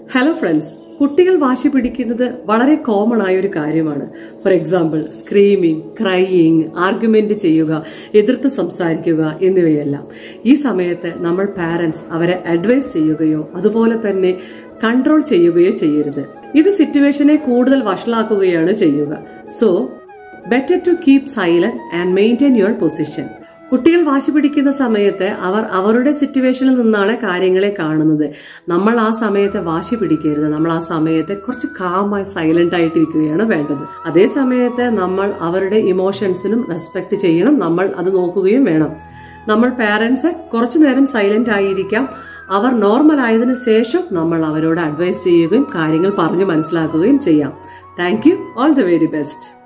hello friends കുട്ടികൾ വാശി പിടിക്കുന്നത് വളരെ കോമൺ ആയ ഒരു കാര്യമാണ് for example screaming crying argument ചെയ്യുക എതിർത്ത് സംസാരിക്കുക എന്നിവയെല്ലാം ഈ സമയത്ത് നമ്മൾ പാരന്റ്സ് അവരെ അഡ്വൈസ് ചെയ്യുകയോ അതുപോലെ തന്നെ കൺട്രോൾ ചെയ്യുകയോ ചെയ്യരുത് ഇത് സിറ്റുവേഷനെ കൂടുതൽ വഷളാക്കുകയാണ് ചെയ്യുക so better to keep silent and maintain your position കുട്ടികൾ വാശി പിടിക്കുന്ന സമയത്ത് അവർ അവരുടെ സിറ്റുവേഷനിൽ നിന്നാണ് കാര്യങ്ങളെ കാണുന്നത് നമ്മൾ ആ സമയത്ത് വാശി പിടിക്കരുത് നമ്മൾ ആ സമയത്ത് കുറച്ച് കാമായി സൈലന്റ് ആയിട്ടിരിക്കുകയാണ് വേണ്ടത് അതേ സമയത്ത് നമ്മൾ അവരുടെ ഇമോഷൻസിനും റെസ്പെക്ട് ചെയ്യണം നമ്മൾ അത് നോക്കുകയും വേണം നമ്മൾ പാരന്റ്സ് കുറച്ചു നേരം സൈലന്റ് ആയിരിക്കാം അവർ നോർമൽ ആയതിനു ശേഷം നമ്മൾ അവരോട് അഡ്വൈസ് ചെയ്യുകയും കാര്യങ്ങൾ പറഞ്ഞു മനസ്സിലാക്കുകയും ചെയ്യാം thank you all the very best